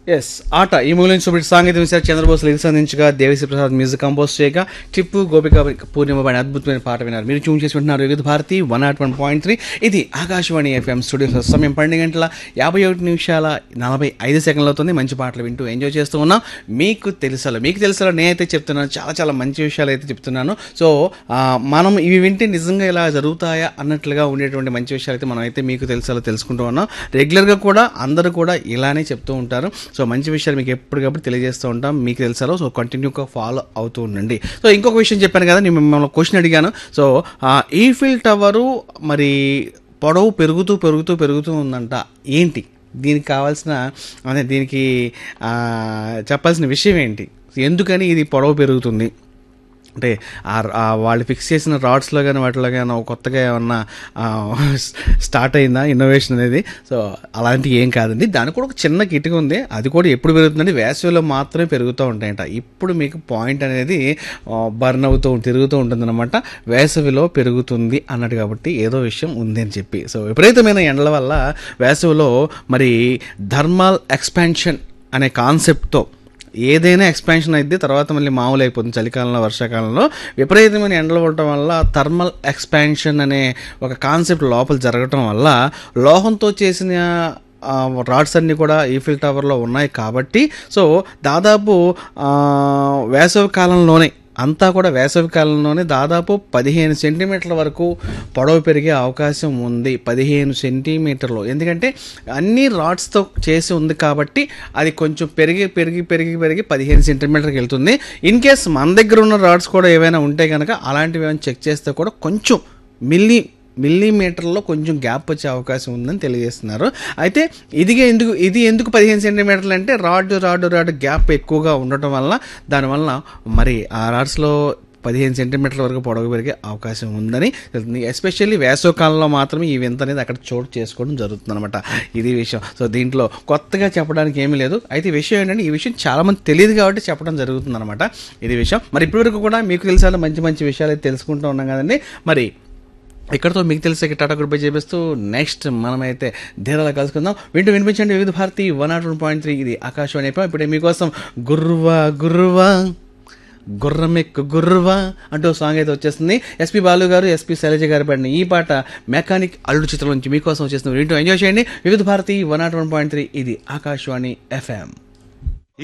yes ఆట ఈ movie నుంచి ఇప్పుడు సాంగీతం విశాఖ చంద్రబోస్ లిరిక్స్ అందించగా దేవిశ్రీ ప్రసాద్ మ్యూజిక్ కంపోజ్ చేయగా టిప్పు గోపిక పూర్ణిమ పైన అద్భుతమైన పాట విన్నారు మీరు చూన్ చేసి వింటున్నారు Vividh Bharati one naught one point three ఇది ఆకాశవాణి ఎఫ్ఎం స్టూడియో సమయం పన్నెండు గంటల యాభై ఒకటి నిమిషాల నలభై ఐదు సెకండ్లు అవుతుంది మంచి పాటలు వింటూ ఎంజాయ్ చేస్తూ ఉన్నాం మీకు తెలుసలో మీకు తెలుసలో నేనైతే చెప్తున్నాను చాలా చాలా మంచి విషయాలు అయితే చెప్తున్నాను సో ఆ, మనం ఇవి వింటే నిజంగా ఇలా జరుగుతాయా అన్నట్లుగా ఉండేటువంటి మంచి విషయాలు అయితే మనం అయితే మీకు తెలుసలో తెలుసుకుంటూ ఉన్నాం రెగ్యులర్గా కూడా అందరూ కూడా ఇలానే చెప్తూ ఉంటారు సో మంచి విషయాలు మీకు ఎప్పటికప్పుడు తెలియజేస్తూ ఉంటాం మీకు తెలుసాలో సో కంటిన్యూగా ఫాలో అవుతూ ఉండండి సో ఇంకొక విషయం చెప్పాను కదా నేను మిమ్మల్ని క్వశ్చన్ అడిగాను సో ఆ, ఈఫిల్ టవరు మరి పొడవు పెరుగుతూ పెరుగుతూ పెరుగుతూ ఉందంట ఏంటి దీనికి కావాల్సిన అదే దీనికి ఆ, చెప్పాల్సిన విషయం ఏంటి ఎందుకని ఇది పొడవు పెరుగుతుంది అంటే ఆ- ఆ వాళ్ళు ఫిక్స్ చేసిన రాడ్స్లో కానీ వాటిలో కానీ ఒక కొత్తగా ఏమన్నా ఆ, స్టార్ట్ అయిందా ఇన్నోవేషన్ అనేది సో అలాంటి ఏం కాదండి దానికి కూడా ఒక చిన్న కిటిక ఉంది అది కూడా ఎప్పుడు పెరుగుతుందంటే వేసవిలో మాత్రమే పెరుగుతూ ఉంటాయంట ఇప్పుడు మీకు పాయింట్ అనేది బర్న్ అవుతూ తిరుగుతూ ఉంటుందన్నమాట వేసవిలో పెరుగుతుంది అన్నట్టు కాబట్టి ఏదో విషయం ఉంది అని చెప్పి సో విపరీతమైన ఎండల వల్ల వేసవిలో మరి థర్మల్ ఎక్స్పాన్షన్ అనే కాన్సెప్ట్తో ఏదైనా ఎక్స్పాన్షన్ అయితే తర్వాత మళ్ళీ మామూలు అయిపోతుంది చలికాలంలో వర్షాకాలంలో విపరీతమైన ఎండలు ఉండటం వల్ల థర్మల్ ఎక్స్పాన్షన్ అనే ఒక కాన్సెప్ట్ లోపల జరగటం వల్ల లోహంతో చేసిన ఆ, రాడ్స్ అన్నీ కూడా ఈఫిల్ టవర్లో ఉన్నాయి కాబట్టి సో దాదాపు ఆ, వేసవి కాలంలోనే అంతా కూడా వేసవి కాలంలోనే దాదాపు పదిహేను సెంటీమీటర్ల వరకు పొడవు పెరిగే అవకాశం ఉంది పదిహేను సెంటీమీటర్లు ఎందుకంటే అన్ని రాడ్స్తో చేసి ఉంది కాబట్టి అది కొంచెం పెరిగి పెరిగి పెరిగి పెరిగి పదిహేను సెంటీమీటర్కి వెళ్తుంది ఇన్ కేస్ మన దగ్గర ఉన్న రాడ్స్ కూడా ఏవైనా ఉంటే కనుక అలాంటివి ఏమైనా చెక్ చేస్తే కూడా కొంచెం మిల్లీ మిల్లీమీటర్లో కొంచెం గ్యాప్ వచ్చే అవకాశం ఉందని తెలియజేస్తున్నారు అయితే ఇది ఎందుకు ఇది ఎందుకు పదిహేను సెంటీమీటర్లు అంటే రాడ్ రాడ్ రాడ్ గ్యాప్ ఎక్కువగా ఉండటం వల్ల దానివల్ల మరి ఆ రాడ్స్లో పదిహేను సెంటీమీటర్ల వరకు పొడవు పెరిగే అవకాశం ఉందని తెలుస్తుంది ఎస్పెషల్లీ వేసవకాలంలో మాత్రమే ఈ వింత అనేది అక్కడ చోటు చేసుకోవడం జరుగుతుంది అనమాట ఇది విషయం సో దీంట్లో కొత్తగా చెప్పడానికి ఏమీ లేదు అయితే ఈ విషయం ఏంటంటే ఈ విషయం చాలామంది తెలియదు కాబట్టి చెప్పడం జరుగుతుంది అనమాట ఇది విషయం మరి ఇప్పటివరకు కూడా మీకు తెలిసిన మంచి మంచి విషయాలు అయితే తెలుసుకుంటూ ఉన్నాం కదండి మరి ఇక్కడతో మీకు తెలిసే టాటా గ్రూప్ చేపిస్తూ నెక్స్ట్ మనమైతే ధీరాలు కలుసుకుందాం వింటూ వినిపించండి Vividh Bharati one naught one point three ఇది ఆకాశవాణి అయిపోయి ఇప్పుడే మీకోసం గుర్రువా గుర్రువా గుర్రమెక్కు గుర్రువా అంటూ సాంగ్ అయితే వచ్చేస్తుంది ఎస్పి బాలు గారు ఎస్పి శైలజ గారు పాడిన ఈ పాట మెకానిక్ అల్లుడు చిత్రం నుంచి మీకోసం వచ్చేస్తుంది వింటూ ఎంజాయ్ చేయండి Vividh Bharati one naught one point three ఇది ఆకాశవాణి ఎఫ్ఎం